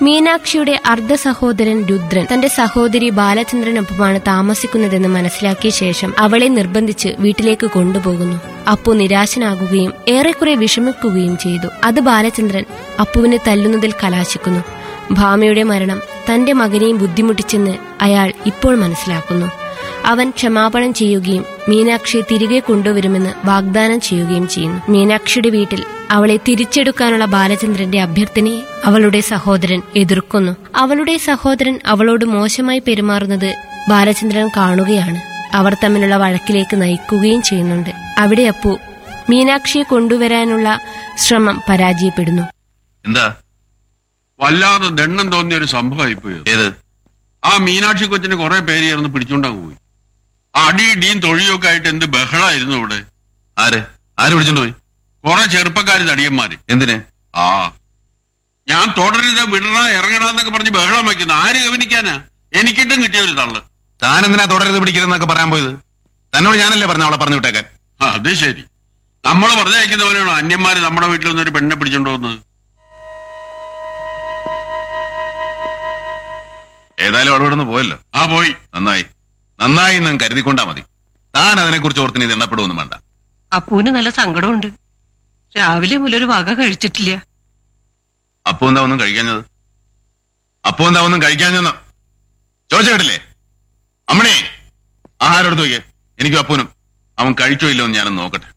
മീനാക്ഷിയുടെ അർദ്ധ സഹോദരൻ രുദ്രൻ തന്റെ സഹോദരി ബാലചന്ദ്രനൊപ്പമാണ് താമസിക്കുന്നതെന്ന് മനസ്സിലാക്കിയ ശേഷം അവളെ നിർബന്ധിച്ച് വീട്ടിലേക്ക് കൊണ്ടുപോകുന്നു അപ്പു നിരാശനാകുകയും ഏറെക്കുറെ വിഷമിക്കുകയും ചെയ്തു അത് ബാലചന്ദ്രൻ അപ്പുവിനെ തല്ലുന്നതിൽ കലാശിക്കുന്നു ഭാമയുടെ മരണം തന്റെ മകനെയും ബുദ്ധിമുട്ടിച്ചെന്ന് അയാൾ ഇപ്പോൾ മനസ്സിലാക്കുന്നു അവൻ ക്ഷമാപണം ചെയ്യുകയും മീനാക്ഷിയെ തിരികെ കൊണ്ടുവരുമെന്ന് വാഗ്ദാനം ചെയ്യുകയും ചെയ്യുന്നു മീനാക്ഷിയുടെ വീട്ടിൽ അവളെ തിരിച്ചെടുക്കാനുള്ള ബാലചന്ദ്രന്റെ അഭ്യർത്ഥനയെ അവളുടെ സഹോദരൻ എതിർക്കുന്നു അവളുടെ സഹോദരൻ അവളോട് മോശമായി പെരുമാറുന്നത് ബാലചന്ദ്രൻ കാണുകയാണ് അവർ തമ്മിലുള്ള വഴക്കിലേക്ക് നയിക്കുകയും ചെയ്യുന്നുണ്ട് അവിടെ അപ്പു മീനാക്ഷിയെ കൊണ്ടുവരാനുള്ള ശ്രമം പരാജയപ്പെടുന്നു എന്താ വല്ലാതെ ദണ്ണം തോന്നിയ ഒരു സംഭവമായി പോയി ഏത് ആ മീനാക്ഷി കൊച്ചിന് കുറെ പേര് ചേർന്ന് പിടിച്ചോണ്ടങ്ങ് പോയി ആ അടി ഇടിയും തൊഴിയൊക്കെ ആയിട്ട് എന്ത് ബഹളായിരുന്നു ഇവിടെ ആര് ആര് വിളിച്ചോണ്ട് പോയി കുറെ ചെറുപ്പക്കാര് തടിയന്മാര് എന്തിന് ആ ഞാൻ തുടരുത് വിടണ ഇറങ്ങണമെന്നൊക്കെ പറഞ്ഞ് ബഹളം വയ്ക്കുന്നു ആര് ഗവനിക്കാനാ എനിക്കിട്ടും കിട്ടിയ ഒരു തള്ള് താൻ എന്തിനാ തുടരുത് പിടിക്കരുതെന്നൊക്കെ പറയാൻ പോയത് തന്നോട് ഞാനല്ലേ പറഞ്ഞ അവളെ പറഞ്ഞു വിട്ടേക്കാൻ ആ, അത് ശരി നമ്മള് പറഞ്ഞയക്കുന്നവരാണോ അന്യന്മാര് നമ്മുടെ വീട്ടിൽ നിന്ന് ഒരു പെണ്ണെ പിടിച്ചോണ്ട് പോകുന്നത് ഏതായാലും അവൾ ഇവിടെ നിന്ന് പോയല്ലോ ആ പോയി നന്നായി നന്നായി എന്ന് കരുതിക്കൊണ്ടാ മതി താൻ അതിനെക്കുറിച്ച് ഓർത്തിന് ഇത് എണ്ണപ്പെടുവൊന്നും വേണ്ട അപ്പൂന് നല്ല സങ്കടമുണ്ട് രാവിലെ മുതലൊരു വക കഴിച്ചിട്ടില്ല അപ്പോ എന്താ ഒന്നും കഴിക്കാഞ്ഞത് അപ്പോ എന്താ ഒന്നും കഴിക്കാഞ്ഞെന്ന് ചോദിച്ച കേട്ടില്ലേ അമ്മണേ ആഹാരം എടുത്ത് വയ്ക്കേ എനിക്കും അപ്പൂനും അവൻ കഴിച്ചോ ഇല്ലോ എന്ന് ഞാനൊന്ന് നോക്കട്ടെ